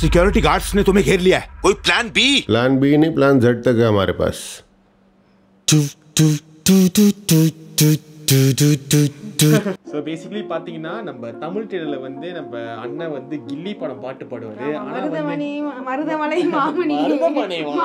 Security guards ने तुम्हें घेर लिया है कोई प्लान बी प्लान बी नहीं प्लान जेड तक है हमारे पास ஸோ பேசிக்கலி பார்த்தீங்கன்னா நம்ம தமிழ் டெய்லரில் வந்து நம்ம அண்ணன் வந்து கில்லி படம் பாட்டு பாடுவாரு ஆனா வந்து மருதமணி மருதமலை மாமணி மருதமனை வா-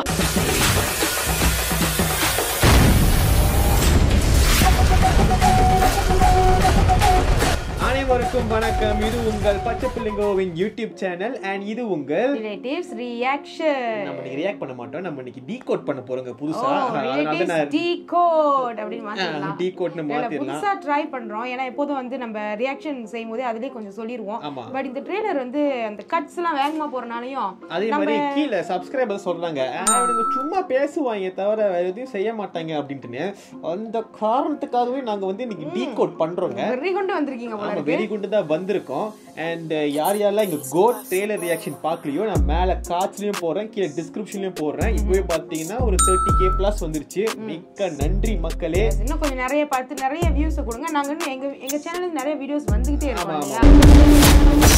அனைவருக்கும் வணக்கம் இது உங்கள் பச்சை பிள்ளைங்கோவின் யூடியூப் சேனல் அண்ட் இது உங்கள் ரிலேட்டிவ்ஸ் ரியாக்ஷன் நம்ம இன்னைக்கு ரியாக்ட் பண்ண மாட்டோம் நம்ம இன்னைக்கு டீகோட் பண்ண போறோங்க ஓ புதுசா அதனால ரிலேட்டிவ்ஸ் நான் டீகோட் அப்படின்னு மாத்திரலாம் டீகோட்னு இல்ல, மாத்திரலாம் புதுசா ட்ரை பண்றோம் ஏன்னா எப்போதும் வந்து நம்ம ரியாக்ஷன் செய்யும் போது அதுலயே கொஞ்சம் சொல்லிருவோம் ஆமா. பட் இந்த ட்ரெய்லர் வந்து அந்த கட்ஸ் எல்லாம் வேகமா போறனாலயும் அதே மாதிரி கீழே சப்ஸ்கிரைபர் சொல்றாங்க "ஆ, இவனுங்க சும்மா பேசுவாங்க தவிர வேற எதையும் செய்ய மாட்டாங்க அப்படின்ட்டுன்னு அந்த காரணத்துக்காகவே நாங்க வந்து இன்னைக்கு டீகோட் பண்றோங்க வெறி கொண்டு வந்திருக்கீங்க போல ஆமா இருக்கு வெரி குண்டு தான் வந்திருக்கோம் அண்ட் யார் யாரெல்லாம் இங்க கோட் ட்ரெய்லர் ரியாக்ஷன் பார்க்கலையோ நான் மேல காட்ஸ்லயும் போடுறேன் கீழே டிஸ்கிரிப்ஷன்லயும் போடுறேன் இப்பவே பாத்தீங்கன்னா ஒரு தேர்ட்டி கே பிளஸ் வந்துருச்சு மிக்க நன்றி மக்களே இன்னும் கொஞ்சம் நிறைய பார்த்து நிறைய வியூஸ் கொடுங்க நாங்க இன்னும் எங்க எங்க சேனல்ல நிறைய வீடியோஸ் வந்துகிட்டே இருக்கோம் ஆமா, இல்லையா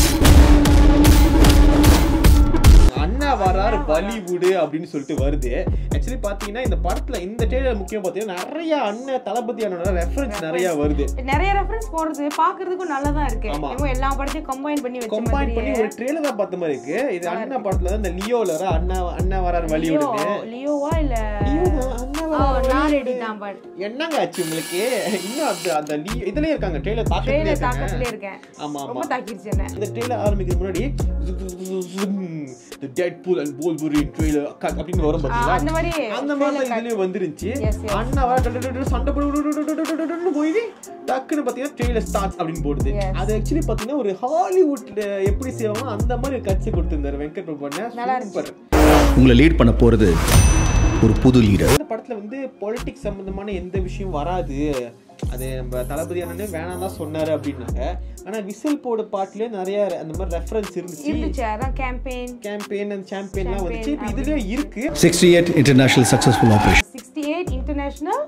அண்ணா வராரு பாலிவுட் அப்படின்னு சொல்லிட்டு வருது ஆக்சுவலி பாத்தீங்கன்னா இந்த படத்துல இந்த ட்ரெய்லர் முக்கியம் பாத்தீங்கன்னா நிறைய அண்ணன் தளபதி அண்ணனோட ரெஃபரன்ஸ் நிறைய வருது நிறைய ரெஃபரன்ஸ் போடுறது பாக்குறதுக்கும் நல்லதா இருக்கு ஆமா. என்னமோ எல்லா படத்தையும் கம்பைன் பண்ணி வச்ச கம்பைன் பண்ணி மாதிரி ஒரு ட்ரெய்லர் தான் பார்த்த மாதிரி இருக்கு இது அண்ணா படத்துல தான் இந்த லியோல வர அண்ணா அண்ணா வராரு பாலிவுட்னு லியோவா இல்ல லியோ தான், அண்ணா ஓ, வராரு நான் Bollywood. ரெடி தான் பட் என்னங்க ஆச்சு உங்களுக்கு இன்னும் அந்த அந்த லீ- இதுலயே இருக்காங்க ட்ரெய்லர் தாக்கத்திலே ட்ரெயிலர் இருக்காங்க தாக்கத்திலே இருக்கேன் ஆமா ஆமா ரொம்ப தாக்கிருச்சு என்ன இந்த ட்ரெய்லர் ஆரம்பிக்கிறது முன்னாடி the Deadpool and Wolverine trailer அப்படின்னு வரும் ஆ, பாத்தீங்களா அந்த மாதிரி அந்த மாதிரி தான் trailer இதுலயும் வந்துருந்துச்சு Yes, yes. அண்ணா வர டு- டு- டு- டு சண்டை போடு போய் டக்குன்னு பாத்தீங்கன்னா ட்ரெய்லர் ஸ்டார்ட் அப்படின்னு போடுது Yes. அது ஆக்சுவலி பாத்தீங்கன்னா ஒரு ஹாலிவுட்ல எப்படி செய்வாங்க அந்த மாதிரி கட்சி கொடுத்திருந்தாரு வெங்கட் பிரபு நல்லா சூப்பர் உங்களை லீட் பண்ண போறது ஒரு புது லீடர் இந்த படத்துல வந்து பொலிட்டிக்ஸ் சம்பந்தமான எந்த விஷயம் வராது அது நம்ம தளபதி அண்ணனே வேணாம் தான் சொன்னாரு அப்படின்னாங்க ஆனா விசில் போடு பாட்டுலயே நிறைய அந்த மாதிரி ரெஃபரன்ஸ் இருந்துச்சு இருந்துச்சு அதான் கேம்பெயின் கேம்பெயின் அண்ட் சாம்பியன்லாம் வந்துச்சு இப்போ இதுலயே இருக்கு sixty eight international successful operation sixty eight international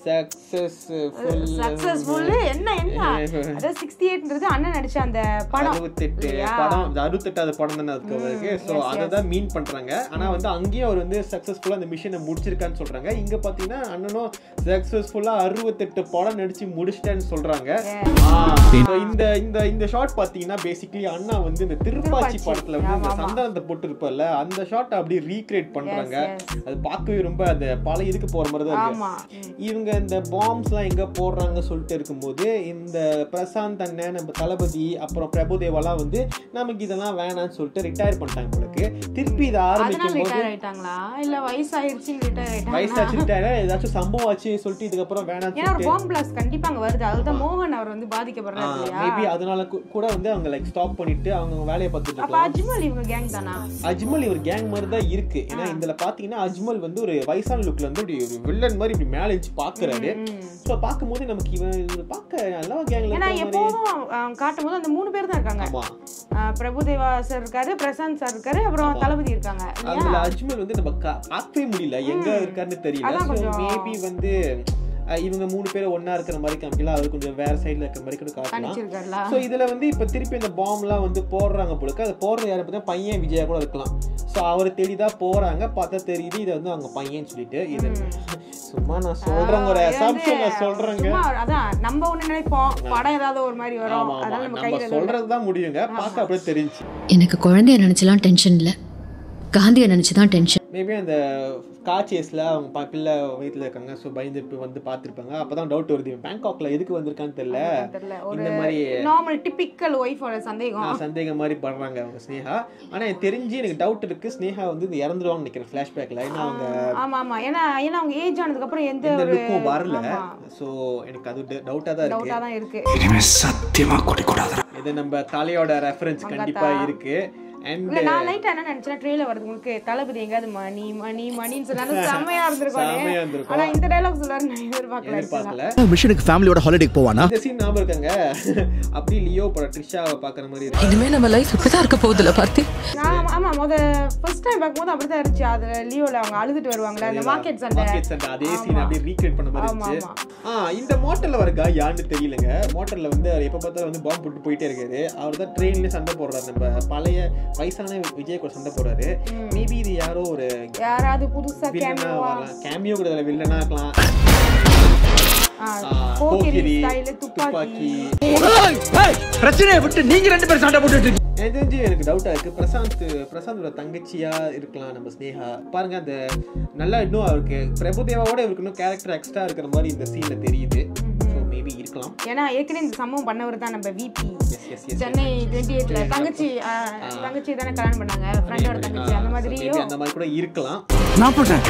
successful successful என்ன என்ன அதாவது சிக்ஸ்டி எயிட்ன்றது அண்ணன் நடிச்ச அந்த படம் அறுபத்தெட்டு இல்லையா? படம் அந்த அறுபத்தெட்டாவது படம் தானே அதுக்கு அவருக்கு ஸோ அதை தான் மீன் பண்றாங்க ஆனா வந்து அங்கேயும் அவர் வந்து சக்சஸ்ஃபுல்லா அந்த மிஷனை முடிச்சிருக்கான்னு சொல்றாங்க இங்க பாத்தீங்கன்னா அண்ணனும் சக்சஸ்ஃபுல்லா அறுபத்தெட்டு படம் நடிச்சு முடிச்சிட்டேன்னு சொல்றாங்க ஆ, so இந்த இந்த இந்த ஷாட் பாத்தீங்கன்னா பேசிக்கலி அண்ணா வந்து இந்த திருப்பாச்சி திருப்பாச்சி. படத்துல வந்து இந்த ஆமா, ஆமா. சந்தானத்தை போட்டு இருப்பல்ல அந்த ஷாட் அப்படியே ரீக்ரியேட் பண்றாங்க Yes, அது பார்க்கவே ரொம்ப அந்த பழைய இதுக்கு போற மாதிரி தான் இருக்கு ஆமா இவங்க இந்த பாம்ஸ்லாம் எங்க போடுறாங்க சொல்லிட்டு இருக்கும்போது இந்த பிரசாந்த் அண்ணன் நம்ம தளபதி அப்புறம் பிரபுதேவாலாம் வந்து நமக்கு இதெல்லாம் வேணாம்னு சொல்லிட்டு ரிட்டையர் பண்ணிட்டாங்க உங்களுக்கு திருப்பி இதை அதனால ஆரம்பிக்கும் போது ரிட்டையர் ஆயிட்டாங்களா இல்ல வயசாயிருச்சுன்னு ரிட்டையர் ஆயிட்டாங்களா வயசாச்சு ரிட்டையர் ஏதாச்சும் சம்பவம் ஆச்சு சொல்லிட்டு இதுக்கப்புறம் வேணாம்னு ஏன்னா ஒரு சொல்லிட்டு பாம் பிளாஸ் கண்டிப்பா அங்க வருது அதுதான் மோகன் அவர் வந்து பாதிக்கப்படுறாரு இல்லையா மேபி அதனால கூ- கூட வந்து அவங்க லைக் ஸ்டாப் பண்ணிட்டு அவங்க வேலையை பார்த்துட்டு அப்ப இருக்கலாம் அஜ்மல் இவங்க கேங் தானா அஜ்மல் இவர் கேங் மாதிரி தான் இருக்கு ஏன்னா இதுல பாத்தீங்கன்னா அஜ்மல் வந்து ஒரு வயசான லுக்ல வந்து இப்படி ஒரு வில்லன் மாதிரி இப்படி மேல வச்சு பாக்குறாரு சோ பாக்கும்போது நமக்கு இவன் இவர் பார்க்க நல்ல கேங்ல ஏன்னா இருக்கிற மாதிரி எப்போதும் அஹ், காட்டும் போது அந்த மூணு பேர் தான் இருக்காங்க ஆமா அஹ், பிரபுதேவா சார் இருக்காரு பிரசாந்த் சார் இருக்காரு அப்புறம் தளபதி இருக்காங்க இல்லையா அதுல அஜ்மல் வந்து நம்ம கா- பார்க்கவே முடியல எங்க இருக்காருன்னு தெரியல அதான் ஸோ கொஞ்சம் மேபி வந்து அஹ், இவங்க மூணு பேரும் ஒண்ணா இருக்கிற மாதிரி காமிக்கலாம் அவர் கொஞ்சம் வேற சைடுல இருக்கிற மாதிரி கூட காட்டலாம் தனிச்சிருக்காருல ஸோ இதுல வந்து இப்ப திருப்பி இந்த பாம்லாம் வந்து போடுறாங்க போலுக்கு அது போடுறது யாரை பார்த்தா பையன் விஜயா கூட இருக்கலாம் ஸோ அவர் தேடி தான் போறாங்க பார்த்தா தெரியுது இது வந்து அவங்க பையன் சொல்லிட்டு இது சும்மா நான் சொல்றேங்க ஒரு இது வந்து அசாம்ஷன் நான் சொல்றேங்க சும்மா ஒரு- அதான் நம்ம ஒண்ணு நினைப்போம் படம் ஏதாவது ஒரு மாதிரி வரும் ஆமா ஆமா அதனால நம்ம நம்ம கையில சொல்றது தான் முடியுங்க பார்க்க அப்படியே தெரிஞ்சு எனக்கு குழந்தைய நினைச்சலாம் டென்ஷன் இல்ல காந்திய நினைச்சுதான் டென்ஷன் மேபி அந்த காச்சேஸ்ல அவங்க ப- பிள்ளை வயித்துல இருக்காங்க ஸோ பயந்து இப்போ வந்து பார்த்துருப்பாங்க அப்பதான் டவுட் வருது இவன் பேங்காக்ல எதுக்கு வந்திருக்கான்னு தெரியல தெரியல ஒரு இந்த மாதிரி நார்மல் டிபிக்கல் ஒய்ஃபோட சந்தேகம் நான் சந்தேகம் மாதிரி படுறாங்க அவங்க ஸ்னேகா ஆனா எனக்கு தெரிஞ்சு எனக்கு டவுட் இருக்கு ஸ்னேகா வந்து இது இறந்துருவாங்கன்னு நினைக்கிறேன் ஃபிளாஷ்பேக்ல ஏன்னா அவங்க ஆமா ஆமா ஏன்னா ஏன்னா அவங்க ஏஜ் ஆனதுக்கு அப்புறம் எந்த எந்த ஒரு லுக்கும் வரல ஆமா. ஸோ எனக்கு அது டவுட்டா தான் இருக்கு டவுட்டா தான் இருக்கு இனிமே சத்தியமா குடிக்கூடாது இது நம்ம தலையோட ரெஃபரன்ஸ் கண்டிப்பா இருக்கு அண்ட் இல்ல நான் லைட்டா என்ன நினைச்சேன் ட்ரெயில வருது உங்களுக்கு தளபதி எங்காவது மணி மணி மணின்னு சொன்னாலும் செம்மையா இருந்திருக்கும் செம்மையா இருந்திருக்கும். ஆனா இந்த டைலாக் சொல்றாரு நான் எதிர்பார்க்கல எதிர்பார்க்கல மிஷனுக்கு ஃபேமிலியோட ஹாலிடேக்கு போவானா இந்த சீன் ஞாபகம் இருக்காங்க அப்படி லியோ படம் ட்ரிஷாவை பாக்குற மாதிரி இருக்கு இனிமே நம்ம லைஃப் இப்படிதான் இருக்க போகுதுல பார்த்தி ஆமா ஆமா நான் முத ஃபர்ஸ்ட் டைம் பார்க்கும்போது அப்படிதான் இருந்துச்சு அதுல லியோல அவங்க அழுதுட்டு வருவாங்கல்ல அந்த மார்க்கெட் சண்டை மார்க்கெட் சண்டை அதே சீன் அப்படியே ரீக்ரியேட் பண்ண மாதிரி ஆமா, இருந்துச்சு ஆ இந்த மோட்டல்ல வர கா யாருன்னு தெரியலங்க மோட்டல்ல வந்து அவர் எப்ப பார்த்தாலும் வந்து பாம்பு போட்டு போயிட்டே இருக்காரு அவர் தான் ட்ரெயின்ல சண்டை போடுறாரு நம்ம பழைய வயசான விஜய் கூட சண்டை போடுறாரு மேபி இது யாரோ ஒரு யாராவது புதுசா வில்லனா கேமராவா வரலாம் கேமியோ கூட வில்லனா இருக்கலாம் ஆ, போக்கிரி போக்கிரி, ஸ்டைலு துப்பாக்கி பிரச்சனையை விட்டு நீங்க ரெண்டு பேரும் சண்டை போட்டுட்டு இருக்கீங்க. எனக்கு தெரிஞ்சு எனக்கு டவுட்டா இருக்கு பிரசாந்த் பிரசாந்தோட தங்கச்சியா இருக்கலாம் நம்ம ஸ்னேகா பாருங்க அந்த நல்லா இன்னும் அவருக்கு பிரபுதேவாவோட இவருக்கு இன்னும் கேரக்டர் எக்ஸ்ட்ரா இருக்கிற மாதிரி இந்த சீன்ல தெரியுது ஸோ மேபி இருக்கலாம் ஏன்னா ஏற்கனவே இந்த சம்பவம் பண்ணவர் தான் நம்ம VP S S S Chennai twenty எயிட்ல தங்கச்சி ஆ, தங்கச்சி தானே கல்யாணம் பண்ணாங்க ஃப்ரெண்டோட தங்கச்சி அந்த மாதிரியும் அந்த மாதிரி கூட இருக்கலாம் நான் போட்டேன்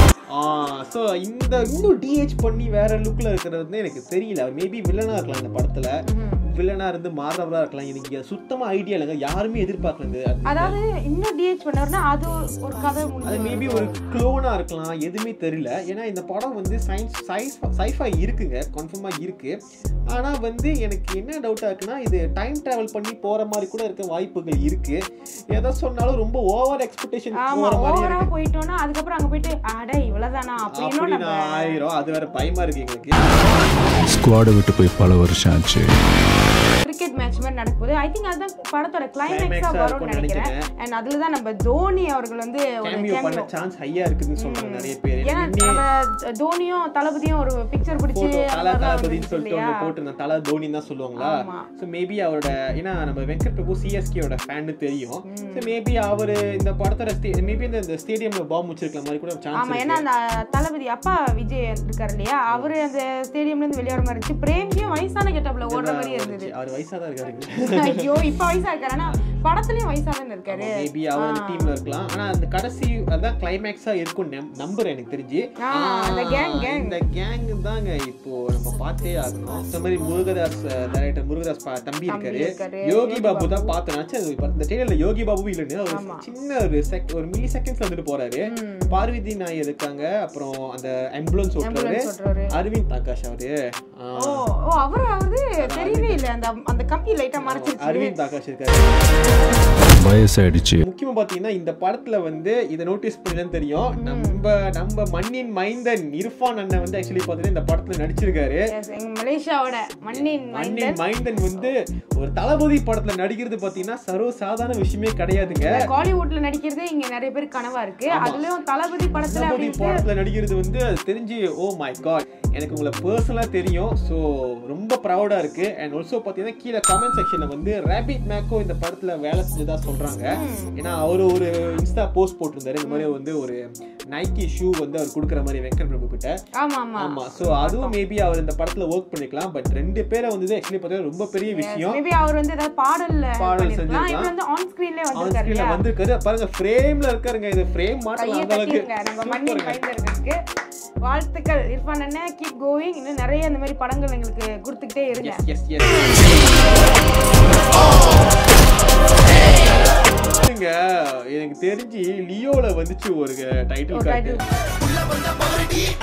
ஸோ இந்த இன்னும் டிஹெச் பண்ணி வேற லுக்ல இருக்கிறது வந்து எனக்கு தெரியல மேபி வில்லனா இருக்கலாம் இந்த படத்துல வில்லனா இருந்து மாறுறவரா இருக்கலாம் எனக்கு சுத்தமா ஐடியா இல்லைங்க யாருமே எதிர்பார்க்கல இந்த அதாவது இன்னும் டிஹெச் பண்ணவர்னா அது ஒரு கதை அது முடிஞ்சு மேபி ஒரு க்ளோனா இருக்கலாம் எதுவுமே தெரியல ஏன்னா இந்த படம் வந்து சயின்ஸ் சைஸ் சைஃபை இருக்குங்க கன்ஃபார்மா இருக்கு ஆனா வந்து எனக்கு என்ன டவுட்டா இருக்குன்னா இது டைம் டிராவல் பண்ணி போற மாதிரி கூட இருக்க வாய்ப்புகள் இருக்கு எதை சொன்னாலும் ரொம்ப ஓவர் எக்ஸ்பெக்டேஷன் ஆமா போற மாதிரி ஓவரா இருக்கு போயிட்டோம்னா அதுக்கப்புறம் அங்க போயிட்டு அட இவ்வளவுதானா அப்படி அப்படின்னு நம்ம நான் ஆயிரும் அது வேற பயமா இருக்கு எங்களுக்கு ஸ்குவாடை விட்டு போய் பல வருஷம் ஆச்சு கிரிக்கெட் மேட்ச் மாதிரி நடக்கும்போது ஐ திங்க் அதுதான் படத்தோட கிளைமேக்ஸா Climax-ஆ வரும்னு இருக்கும்னு நினைக்கிறேன் நினைக்கிறேன். அண்ட் அதுல தான் நம்ம தோனி அவர்கள் வந்து ஒரு கேமியோ பண்ண cameo. சான்ஸ் ஹையா இருக்குதுன்னு சொல்றாங்க நிறைய பேர் ஏன்னா முன்னே நம்ம தோனியும் தளபதியும் ஒரு பிக்சர் பிடிச்சி photo தல அந்த மாதிரிலாம் தளபதின்னு வந்துச்சு சொல்லிட்டு இல்லையா? ஒன்று போட்டு நான் தல தோனி தான் சொல்லுவாங்களா ஆமா. ஸோ மேபி அவரோட ஏன்னா நம்ம வெங்கட் பிரபு சிஎஸ்கேயோட ஃபேன்னு தெரியும் ஸோ மேபி அவர் இந்த படத்தோட மேபி இந்த இந்த ஸ்டேடியம்ல பாம்பு வச்சிருக்கிற மாதிரி கூட சான்ஸ் ஆமா ஏன்னா இருக்கு அந்த தளபதி அப்பா விஜய் இருக்காரு இல்லையா அவரு அந்த ஸ்டேடியம்ல இருந்து வெளியே வர மாதிரி இருந்துச்சு பிரேம்ஜியும் வயசான கெட்டப்ல ஓடுற மாதிரி இருந்தது அவர் வயசா தான் இருக்காருங்க ஐயோ இப்ப வயசா இருக்காரு ஆனா படத்துலயும் வயசா தானே இருக்காரு மேபி அவர் அந்த டீம்ல இருக்கலாம் ஆனா அந்த கடைசி அதான் கிளைமேக்ஸா இருக்கும் நம்புறேன் எனக்கு தெரிஞ்சு ஆ, அந்த gang, gang. இந்த கேங் தாங்க இப்போ நம்ம பார்த்தே ஆகணும் இந்த மாதிரி முருகதாஸ் டைரக்டர் முருகதாஸ் பா- தம்பி இருக்காரு இருக்காரு. யோகி பாபு தான் பார்த்தனாச்சு அது இப்ப இந்த ட்ரெயிலர்ல யோகி பாபு இல்லைன்னு ஒரு ஆமா. சின்ன ஒரு செக் ஒரு மில்லி செகண்ட்ஸ்ல வந்துட்டு போறாரு பார்வதி நாயர் இருக்காங்க அப்புறம் அந்த ஆம்புலன்ஸ் ஓட்டுறாரு Ambulance ஓட்டுறாரு. அரவிந்த் ஆகாஷ் அவரு ஆ, ஓ ஓ அவரு அவரு தெரியவே இல்ல அந்த அந்த கம்பி லைட்டா மறைச்சிருச்சு அரவிந்த் ஆகாஷ் இருக்காரு வயசாயிடுச்சு முக்கியமா பாத்தீங்கன்னா இந்த படத்துல வந்து இதை நோட்டீஸ் பண்ணலன்னு தெரியும் நம்ம நம்ம மண்ணின் மைந்தன் இர்ஃபான் அண்ணன் வந்து ஆக்சுவலி பாத்தீங்கன்னா இந்த படத்துல நடிச்சிருக்காரு Yes, எங்க மலேசியாவோட மண்ணின் மண்ணின் மைந்தன் மைந்தன் வந்து ஒரு தளபதி படத்துல நடிக்கிறது பாத்தீங்கன்னா சர்வ சாதாரண விஷயமே கிடையாதுங்க காலிவுட்ல நடிக்கிறது இங்க நிறைய பேர் கனவா இருக்கு அதுலயும் தளபதி படத்துல தளபதி அப்படின்ட்டு படத்துல நடிக்கிறது வந்து அது தெரிஞ்சு ஓ மை காட் எனக்கு உங்களை பர்சனலா தெரியும் ஸோ ரொம்ப ப்ரௌடா இருக்கு அண்ட் ஆல்சோ பாத்தீங்கன்னா கீழே கமெண்ட் செக்ஷன்ல வந்து ரேபிட் மேக்கோ இந்த படத்துல வேலை செஞ்சதா சொல்றாங்க ஏன்னா அவர் ஒரு இன்ஸ்டா போஸ்ட் போட்டிருந்தாரு இந்த மாதிரி வந்து ஒரு நைக்கி ஷூ வந்து அவர் கொடுக்குற மாதிரி வெங்கட் பிரபு கிட்ட ஆமா ஆமா ஆமா சோ அதுவும் மேபி அவர் இந்த படத்துல ஒர்க் பண்ணிக்கலாம் பட் ரெண்டு பேரை வந்து ஆக்சுவலி பார்த்தீங்கன்னா ரொம்ப பெரிய விஷயம் மேபி அவர் வந்து ஏதாவது பாடல்ல பாடல் பண்ணிருக்கலாம் செஞ்சிருக்கலாம். இவர் வந்து ஆன் ஸ்கிரீன்லயே ஆன் வந்திருக்காரு ஸ்கிரீன்ல இல்லையா வந்திருக்காரு பாருங்க ஃப்ரேம்ல இருக்காருங்க இது ஃப்ரேம் மாட்டலாம் கையை அந்த அளவுக்கு தட்டிருங்க நம்ம மண்ணின் மைந்தர்களுக்கு வாழ்த்துக்கள் இர்ஃபான் அண்ணன் கீப் கோயிங் இன்னும் நிறைய இந்த மாதிரி படங்கள் எங்களுக்கு கொடுத்துக்கிட்டே இருங்க எஸ் எஸ் எனக்கு தெரிஞ்சு லியோல வந்துச்சு ஒரு டைட்டில் ஒரு கார்டு title.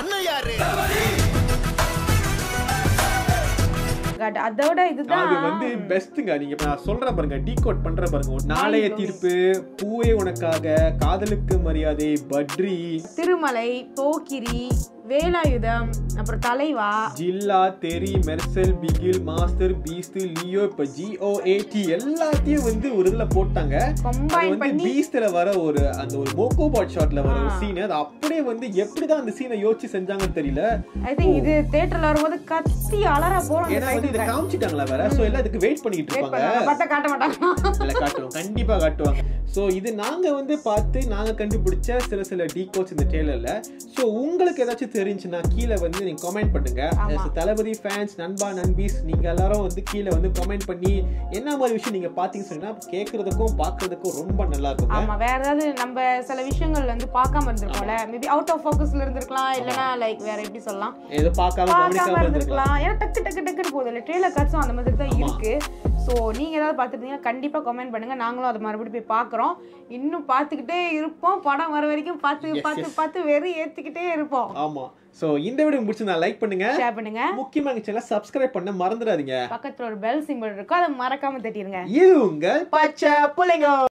God, அதோட அது இதுதான் வந்து பெஸ்ட்டுங்க நீங்க இப்ப நான் சொல்றேன் பாருங்க டீகோட் பண்றேன் பாருங்க ஒரு நாளைய தீர்ப்பு பூவே உனக்காக காதலுக்கு மரியாதை பட்ரி திருமலை போக்கிரி வேலாயுதம் அப்புறம் Thalaivaa Jilla Theri Mersal Bigil Master Beast Leo இப்ப ஜிஓஏடி எல்லாத்தையும் வந்து ஒரு இதுல போட்டாங்க அது கம்பைன் வந்து பண்ணி பீஸ்ட்ல வர ஒரு அந்த ஒரு மோக்கோ பாட் ஷாட்ல வர ஒரு சீன் அது அப்படியே வந்து எப்படிதான் அந்த சீனை யோசிச்சு செஞ்சாங்கன்னு தெரியல ஐ திங்க் இது தியேட்டர்ல வரும்போது கத்தி அலற போறோம் ஏன்னா வந்து இதை காமிச்சிட்டாங்களா வேற சோ எல்லாம் இதுக்கு வெயிட் பண்ணிட்டு இருப்பாங்க பார்த்தா காட்ட மாட்டாங்க இல்ல காட்டுவோம் கண்டிப்பா காட்டுவாங்க சோ இது நாங்க வந்து பார்த்து நாங்க கண்டுபிடிச்ச சில சில டீகோட்ஸ் இந்த ட்ரெய்லர்ல சோ உங்களுக்கு ஏதாச்சும் தெரிஞ்சுன்னா கீழே வந்து நீங்க கமெண்ட் பண்ணுங்க As a தளபதி ஃபேன்ஸ் நண்பா நண்பீஸ் நீங்க எல்லாரும் வந்து கீழே வந்து கமெண்ட் பண்ணி என்ன மாதிரி விஷயம் நீங்க பாத்தீங்கன்னு சொன்னா கேக்குறதுக்கும் பாக்குறதுக்கும் ரொம்ப நல்லா இருக்குங்க ஆமா வேற ஏதாவது நம்ம சில விஷயங்கள் வந்து பார்க்காம இருந்திருக்கோம்ல மேபி அவுட் ஆஃப் ஃபோக்கஸ்ல இருந்திருக்கலாம் இல்லனா லைக் வேற எப்படி சொல்லலாம் ஏதோ பார்க்காம பார்க்காம கவனிக்காம இருந்திருக்கலாம் இருந்திருக்கலாம் ஏன்னா டக்கு டக்கு டக்குன்னு போகுது இல்லை ட்ரெயிலர் காட்சும் அந்த மாதிரி தான் இருக்கு ஸோ நீங்க ஏதாவது பார்த்துருந்தீங்கன்னா கண்டிப்பா கமெண்ட் பண்ணுங்க நாங்களும் அதை மறுபடியும் போய் பார்க்குறோம் இன்னும் பார்த்துக்கிட்டே இருப்போம் படம் வர வரைக்கும் பார்த்து பார்த்து பார்த்து வெறி ஏத்திக்கிட்டே இருப்போம் ஆமா சோ இந்த வீடியோ முடிச்சு நான் லைக் பண்ணுங்க ஷேர் பண்ணுங்க முக்கியமா எங்க சேனல் சப்ஸ்கிரைப் பண்ண மறந்துடாதீங்க பக்கத்துல ஒரு பெல் சிம்பிள் இருக்கும் அதை மறக்காம தட்டிடுங்க இது உங்கள் பச்சை புள்ளைங்க